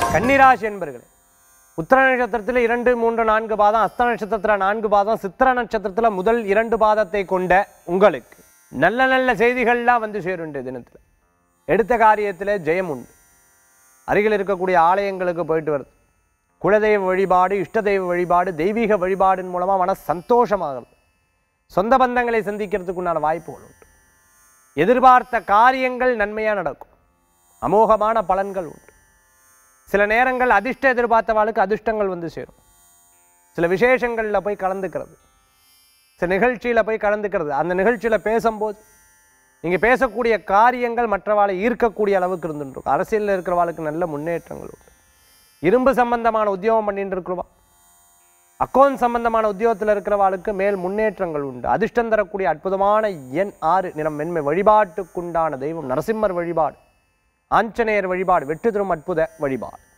கன்னிராசி என்பர்களே உத்தர நட்சத்திரத்தில் இரண்டு மூன்று நான்கு பாதம் அஸ்த நட்சத்திரத்தில் நான்கு பாதம் சித்திர நட்சத்திரத்தில் முதல் இரண்டு பாதத்தை கொண்ட உங்களுக்கு நல்ல நல்ல செய்திகள்லாம் வந்து சேரும் இந்த தினத்தில் எடுத்த காரியத்தில் ஜெயம் உண்டு அருகில் இருக்கக்கூடிய ஆலயங்களுக்கு போயிட்டு வருது குலதெய்வ வழிபாடு இஷ்ட தெய்வ வழிபாடு தெய்வீக வழிபாடின் மூலமாக மன சந்தோஷமாகிறது சொந்த பந்தங்களை சந்திக்கிறதுக்குண்டான வாய்ப்புகள் உண்டு எதிர்பார்த்த காரியங்கள் நன்மையாக நடக்கும் அமோகமான பலன்கள் உண்டு சில நேரங்கள் அதிர்ஷ்ட எதிர்பார்த்தவாளுக்கு அதிர்ஷ்டங்கள் வந்து சேரும் சில விசேஷங்களில் போய் கலந்துக்கிறது சில நிகழ்ச்சியில் போய் கலந்துக்கிறது அந்த நிகழ்ச்சியில் பேசும்போது நீங்கள் பேசக்கூடிய காரியங்கள் மற்றவாளை ஈர்க்கக்கூடிய அளவுக்கு இருந்துருக்கும் அரசியலில் இருக்கிறவாளுக்கு நல்ல முன்னேற்றங்கள் உண்டு இரும்பு சம்பந்தமான உத்தியோகம் பண்ணிட்டு இருக்கிறவா அக்கௌண்ட் சம்பந்தமான உத்தியோகத்தில் இருக்கிறவாளுக்கு மேல் முன்னேற்றங்கள் உண்டு அதிர்ஷ்டம் தரக்கூடிய அற்புதமான எண் ஆறு நிறம் மென்மை வழிபாட்டுக்குண்டான தெய்வம் நரசிம்மர் வழிபாடு ஆஞ்சநேயர் வழிபாடு வெற்றி தரும் அற்புத வழிபாடு